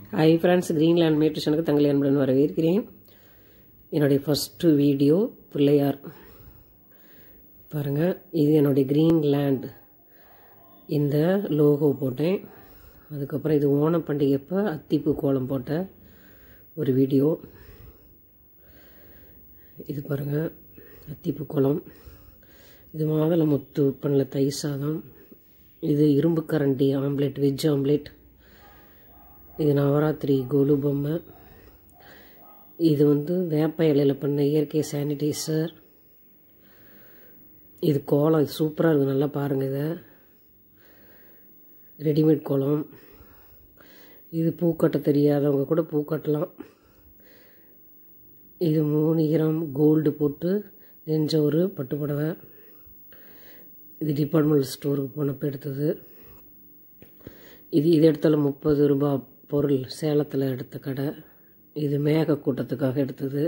hi friends Greenland நியூட்ரிஷனுக்கு தங்களை அன்புடன் வரவேற்கிறேன் என்னுடைய ஃபஸ்ட்டு வீடியோ பிள்ளையார் பாருங்கள் இது என்னுடைய கிரீன்லேண்ட் இந்த லோகோ போட்டேன் அதுக்கப்புறம் இது ஓணம் பண்டிகைப்போ அத்திப்பூ கோலம் போட்ட ஒரு வீடியோ இது பாருங்கள் அத்திப்பூ கோலம் இது மாதுளை முத்து பண்ணல தை சாதம் இது இரும்பு கரண்டி ஆம்லேட் வெஜ் ஆம்லேட் இது நவராத்திரி கோலு பொம்மை இது வந்து வேப்ப இலையில் பண்ண இயற்கை சானிடைசர் இது கோலம் இது சூப்பராக இருக்குது நல்லா பாருங்கள் இதை ரெடிமேட் கோலம் இது பூக்கட்ட தெரியாதவங்க கூட பூ கட்டலாம் இது மூணு கிராம் கோல்டு போட்டு நெஞ்ச ஒரு பட்டு புடவை இது டிபார்ட்மெண்டல் ஸ்டோருக்கு போனப்போ எடுத்தது இது இது இடத்துல முப்பது ரூபா பொருள் சேலத்தில் எடுத்த கடை இது மேக கூட்டத்துக்காக எடுத்தது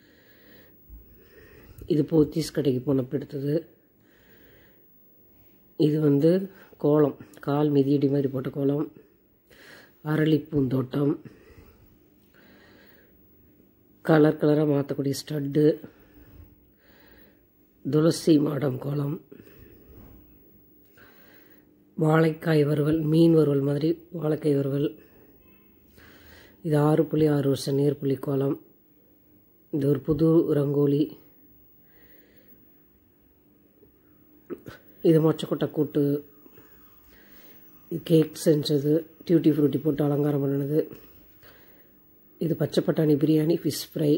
இது போத்தீஸ் கடைக்கு போனப்போ எடுத்தது இது வந்து கோலம் கால் மிதியடி மாதிரி போட்ட கோலம் அரளி பூந்தோட்டம் கலர் கலராக மாற்றக்கூடிய ஸ்டட்டு துளசி மாடம் கோலம் வாழைக்காய் வறுவல் மீன் வறுவல் மாதிரி வாழைக்காய் வறுவல் இது ஆறு புள்ளி ஆறு வருஷம் நீர்ப்புள்ளி கோலம் இது ஒரு புது ரங்கோலி இது மொச்சக்கொட்டை கூட்டு இது கேக் செஞ்சது டியூட்டி ஃப்ரூட்டி போட்டு அலங்காரம் பண்ணினது இது பச்சை பட்டாணி பிரியாணி ஃபிஷ் ஃப்ரை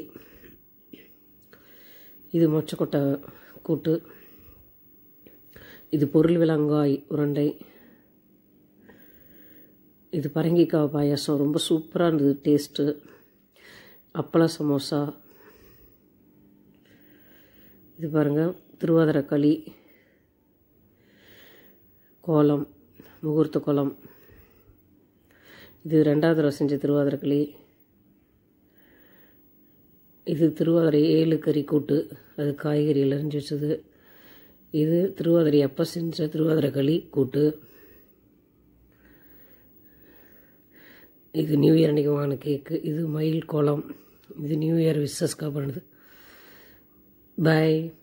இது மொச்சக்கொட்டை கூட்டு இது பொருள் விலங்காய் உருண்டை இது பரங்கிக்காய் பாயாசம் ரொம்ப சூப்பராக இருந்தது டேஸ்ட்டு அப்பள சமோசா இது பாருங்கள் திருவாதிரை களி கோலம் முகூர்த்த கோலம் இது ரெண்டாவது தடவை செஞ்ச திருவாதிரை களி இது திருவாதிரை ஏழு கறி கூட்டு அது காய்கறியில் அரிஞ்சு வச்சது இது திருவாதிரை அப்போ செஞ்ச திருவாதிரை களி கூட்டு இது நியூ இயர் அன்றைக்கி வாங்கின கேக்கு இது மயில் கோலம் இது நியூ இயர் விசஸ்க்காக பண்ணுது பாய்